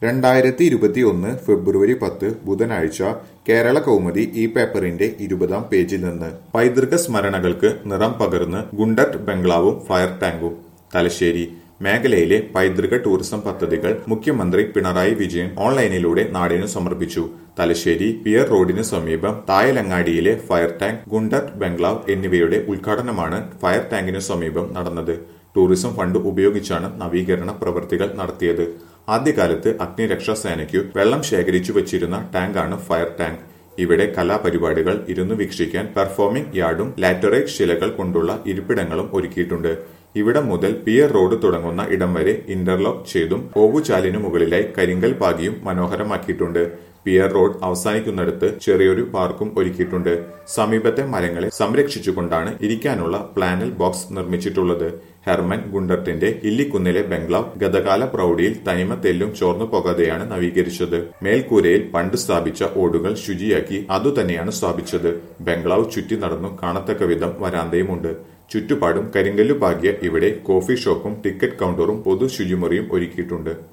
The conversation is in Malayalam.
രണ്ടായിരത്തി ഇരുപത്തിയൊന്ന് ഫെബ്രുവരി പത്ത് ബുധനാഴ്ച കേരള കൗമുദി ഈ പേപ്പറിന്റെ ഇരുപതാം പേജിൽ നിന്ന് പൈതൃക സ്മരണകൾക്ക് നിറം പകർന്ന് ഗുണ്ടട്ട് ബംഗ്ലാവും ഫയർ ടാങ്കും തലശ്ശേരി മേഖലയിലെ പൈതൃക ടൂറിസം പദ്ധതികൾ മുഖ്യമന്ത്രി പിണറായി വിജയൻ ഓൺലൈനിലൂടെ നാടിനു സമർപ്പിച്ചു തലശ്ശേരി പിയർ റോഡിന് സമീപം തായലങ്ങാടിയിലെ ഫയർ ടാങ്ക് ഗുണ്ടട്ട് ബംഗ്ലാവ് എന്നിവയുടെ ഉദ്ഘാടനമാണ് ഫയർ ടാങ്കിനു സമീപം നടന്നത് ടൂറിസം ഫണ്ട് ഉപയോഗിച്ചാണ് നവീകരണ പ്രവൃത്തികൾ നടത്തിയത് ആദ്യകാലത്ത് അഗ്നിരക്ഷാ സേനയ്ക്കു വെള്ളം ശേഖരിച്ചു വച്ചിരുന്ന ടാങ്കാണ് ഫയർ ടാങ്ക് ഇവിടെ കലാപരിപാടികൾ ഇരുന്നു വീക്ഷിക്കാൻ പെർഫോമിംഗ് യാർഡും ലാറ്ററൈറ്റ് ശിലകൾ കൊണ്ടുള്ള ഇരിപ്പിടങ്ങളും ഒരുക്കിയിട്ടുണ്ട് ഇവിടം മുതൽ പിയർ റോഡ് തുടങ്ങുന്ന ഇടം വരെ ഇന്റർലോക്ക് ചെയ്തും ഓവുചാലിനു മുകളിലായി കരിങ്കൽ പാകിയും മനോഹരമാക്കിയിട്ടുണ്ട് പിയർ റോഡ് അവസാനിക്കുന്നിടത്ത് ചെറിയൊരു പാർക്കും ഒരുക്കിയിട്ടുണ്ട് സമീപത്തെ മരങ്ങളെ സംരക്ഷിച്ചുകൊണ്ടാണ് ഇരിക്കാനുള്ള പ്ലാനൽ ബോക്സ് നിർമ്മിച്ചിട്ടുള്ളത് ഹെർമൻ ഗുണ്ടർട്ടിന്റെ ഇല്ലിക്കുന്നിലെ ബംഗ്ലാവ് ഗതകാല പ്രൗഢിയിൽ തനിമ തെല്ലും ചോർന്നു പോകാതെയാണ് നവീകരിച്ചത് മേൽക്കൂരയിൽ പണ്ട് സ്ഥാപിച്ച ഓടുകൾ ശുചിയാക്കി അതുതന്നെയാണ് സ്ഥാപിച്ചത് ബംഗ്ലാവ് ചുറ്റി നടന്നു കാണത്തക്ക വിധം വരാന്തയുമുണ്ട് ചുറ്റുപാടും കരിങ്കല്ലു പാകിയ ഇവിടെ കോഫി ഷോപ്പും ടിക്കറ്റ് കൗണ്ടറും പൊതു ശുചിമുറിയും ഒരുക്കിയിട്ടുണ്ട്